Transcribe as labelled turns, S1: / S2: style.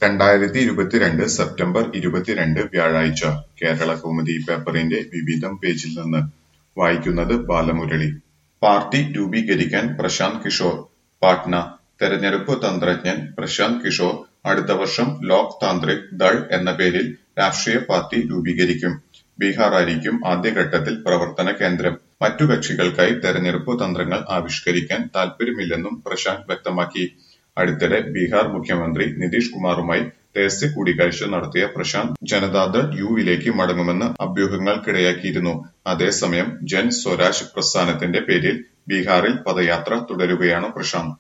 S1: രണ്ടായിരത്തി ഇരുപത്തിരണ്ട് സെപ്റ്റംബർ ഇരുപത്തിരണ്ട് വ്യാഴാഴ്ച കേരളകൗമുദി പേപ്പറിന്റെ വിവിധം പേജിൽ നിന്ന് വായിക്കുന്നത് ബാലമുരളി പാർട്ടി രൂപീകരിക്കാൻ പ്രശാന്ത് കിഷോർ പാട്ന തെരഞ്ഞെടുപ്പ് തന്ത്രജ്ഞൻ പ്രശാന്ത് കിഷോർ അടുത്ത വർഷം ലോക് താന്ത്രിക് ദൾ എന്ന പേരിൽ രാഷ്ട്രീയ പാർട്ടി രൂപീകരിക്കും ബീഹാറായിരിക്കും ആദ്യഘട്ടത്തിൽ പ്രവർത്തന കേന്ദ്രം മറ്റു കക്ഷികൾക്കായി തെരഞ്ഞെടുപ്പ് തന്ത്രങ്ങൾ ആവിഷ്കരിക്കാൻ താൽപര്യമില്ലെന്നും പ്രശാന്ത് വ്യക്തമാക്കി അടുത്തിടെ ബീഹാർ മുഖ്യമന്ത്രി നിതീഷ് കുമാറുമായി രഹസ്യ കൂടിക്കാഴ്ച നടത്തിയ പ്രശാന്ത് ജനതാദൾ യുവിലേക്ക് മടങ്ങുമെന്ന് അഭ്യൂഹങ്ങൾക്കിടയാക്കിയിരുന്നു അതേസമയം ജൻ സ്വരാജ് പ്രസ്ഥാനത്തിന്റെ പേരിൽ ബീഹാറിൽ പദയാത്ര തുടരുകയാണ് പ്രശാന്ത്